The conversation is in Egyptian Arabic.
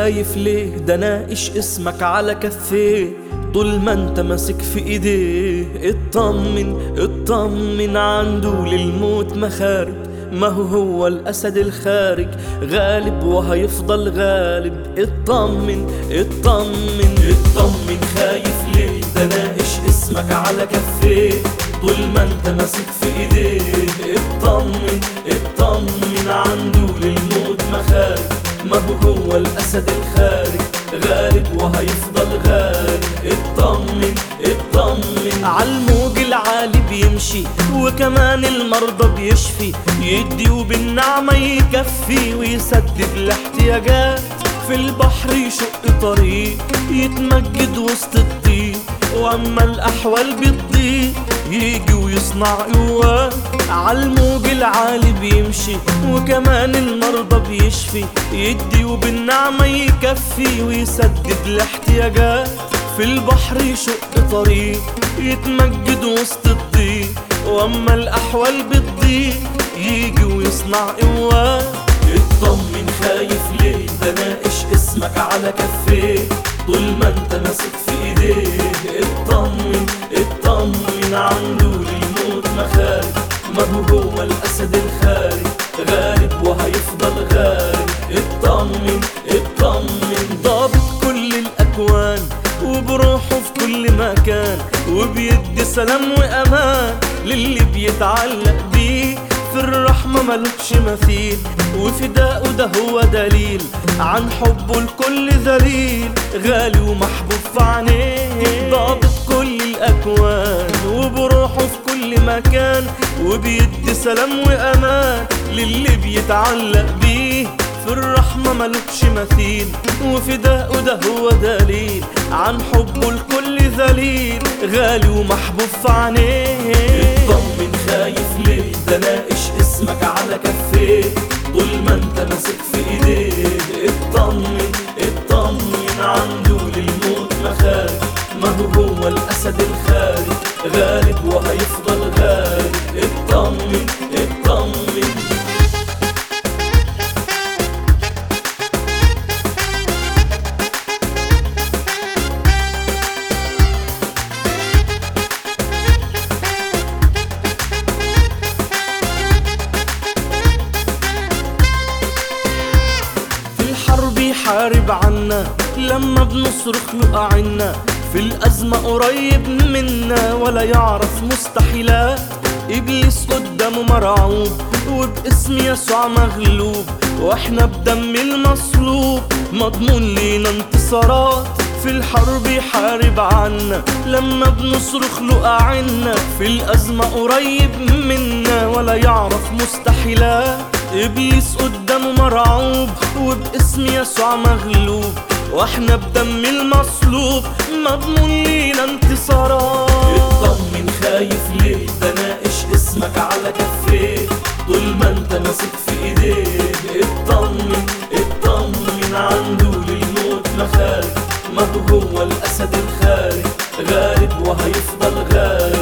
خايف ليه ده ناقش اسمك على كفيه طول ما انت ماسك في ايديه اطمن اطمن عنده للموت مخارج ما هو هو الاسد الخارج غالب وهيفضل غالب اطمن اطمن اطمن خايف ليه ده ناقش اسمك على كفيه طول ما انت ماسك في ايديه اطمن اطمن عنده للموت مخارج ما هو هو الاسد الخارج غالب وهيفضل غالب اطمن اطمن عالموج العالي بيمشي وكمان المرضى بيشفي يدي وبالنعمة يكفي ويسدد الاحتياجات في البحر يشق طريق يتمجد وسط الضيق واما الاحوال بتضيق يجي ويصنع قوات عالموج العالي بيمشي وكمان المرضى بيشفي يدي وبالنعمة يكفي ويسدد الاحتياجات في البحر يشق طريق يتمجد وسط الضيق واما الاحوال بتضيق يجي ويصنع قوات اطمن خايف ليه ده ناقش اسمك على كفيه طول ما انت ماسك في ايديه اطمن اطمن عنده للموت مخارج ما هو هو الاسد الخارج غالب وهيفضل غالب اطمن اطمن ضابط كل الاكوان وبروحه في كل مكان وبيدي سلام وامان للي بيتعلق بيه في الرحمة ملوكش مثيل وفداءه ده هو دليل عن حبه الكل ذليل غالي ومحبوب في عينيه ضابط كل الأكوان وبروحه في كل مكان وبيدي سلام وأمان للي بيتعلق بيه في الرحمة ملوكش مثيل وفداءه ده هو دليل عن حبه الكل ذليل غالي ومحبوب في عينيه اطمن خايف ليه ده ناقش اسمك على كفيه طول ما انت ماسك في ايديه اطمن اطمن عنده للموت مخارج ما هو هو الاسد الخارج غالب وهيفضل غالب اطمن اطمن في الحرب يحارب عنا لما بنصرخ له عنا في الأزمة قريب منا ولا يعرف مستحيلات إبليس قدامه مرعوب وباسم يسوع مغلوب واحنا بدم المصلوب مضمون لينا انتصارات في الحرب يحارب عنا لما بنصرخ له أعنا في الأزمة قريب منا ولا يعرف مستحيلات إبليس قدامه مرعوب وباسم يسوع مغلوب واحنا بدم المصلوب مضمون لينا انتصارات اطمن خايف ليه ده ناقش اسمك على كفيه طول ما انت ماسك في ايديه اطمن اطمن عنده للموت مخارج ما هو هو الاسد الخارج غالب وهيفضل غالب